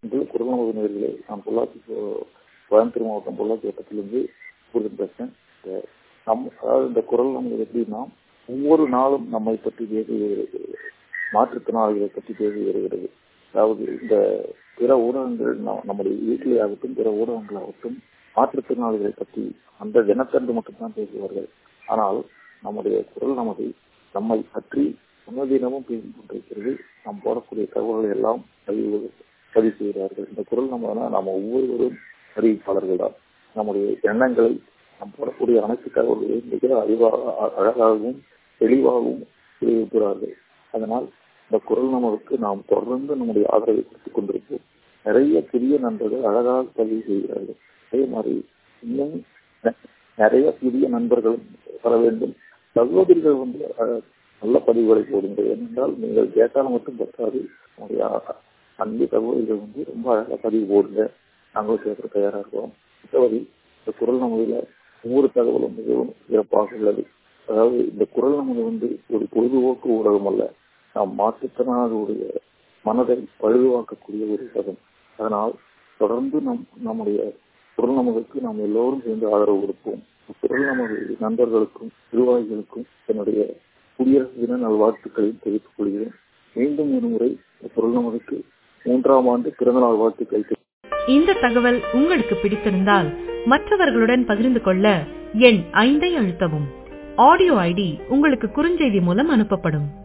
என்று குரல் நமது நேர்களே நான் பொள்ளாச்சி கோ- கோயம்புத்தூர் மாவட்டம் பொள்ளாச்சி வட்டத்திலிருந்து கூறுதல் பேசுறேன் இந்த நம் அதாவது இந்த குரல் நமது எப்படின்னா ஒவ்வொரு நாளும் நம்மை பற்றி பேசி வருகிறது மாற்றுத்திறனாளிகளை பற்றி பேசி வருகிறது அதாவது இந்த பிற ஊடகங்கள் நம்- நம்முடைய வீட்டிலே ஆகட்டும் பிற ஊடகங்களாகட்டும் மாற்றுத்திறனாளிகளை பற்றி அந்த தினத்தன்று மட்டும்தான் பேசுவார்கள் ஆனால் நம்முடைய குரல் நமது நம்மை பற்றி முன்னதினமும் பேசிக் கொண்டிருக்கிறது நாம் போடக்கூடிய தகவல்களை எல்லாம் பதிவு பதிவு செய்கிறார்கள் இந்த குரல் நம்ம நாம் ஒவ்வொருவரும் அறிவிப்பாளர்கள் தான் நம்முடைய எண்ணங்களை நாம் போடக்கூடிய அனைத்து தகவல்களையும் மிக அறிவாக அ- அழகாகவும் தெளிவாகவும் தெரிவிக்கிறார்கள் அதனால் இந்த குரல் நமக்கு நாம் தொடர்ந்து நம்முடைய ஆதரவை கொடுத்துக் கொண்டிருப்போம் நிறைய புதிய நண்பர்கள் அழகாக பதிவு செய்கிறார்கள் அதே மாதிரி இன்னும் நெ- நிறைய புதிய நண்பர்களும் வர வேண்டும் சகோதரிகள் வந்து அஹ், நல்ல பதிவுகளை போடுங்கள் ஏனென்றால் நீங்கள் கேட்டால் மட்டும் பத்தாது நம்முடைய அ- அன்பு சகோதரிகள் வந்து ரொம்ப அழகாக பதிவு போடுங்க நாங்களும் சேர்க்க தயாராக இருக்கிறோம் மற்றபடி இந்த குரல் நமதில் ஒவ்வொரு தகவலும் மிகவும் சிறப்பாக உள்ளது அதாவது இந்த குரல் நமது வந்து ஒரு பொழுதுபோக்கு ஊடகம் அல்ல நாம் மாற்றுத்திறனாளிகளுடைய மனதை பழுதுவாக்கக்கூடிய ஒரு ஊடகம் அதனால் தொடர்ந்து நம் நம்முடைய குரல் நமதுக்கு நாம் எல்லோரும் சேர்ந்து ஆதரவு கொடுப்போம் குரல் நமது நண்பர்களுக்கும் நிர்வாகிகளுக்கும் என்னுடைய குடியரசு தின நல்வாழ்த்துக்களையும் தெரிவித்துக் கொள்கிறேன் மீண்டும் ஒரு முறை இந்த குரல் நமதுக்கு மூன்றாம் ஆண்டு பிறந்தநாள் வாழ்த்துக்களை இந்த தகவல் உங்களுக்கு பிடித்திருந்தால் மற்றவர்களுடன் பகிர்ந்து கொள்ள எண் ஐந்தை அழுத்தவும் ஆடியோ ஐடி உங்களுக்கு குறுஞ்செய்தி மூலம் அனுப்பப்படும்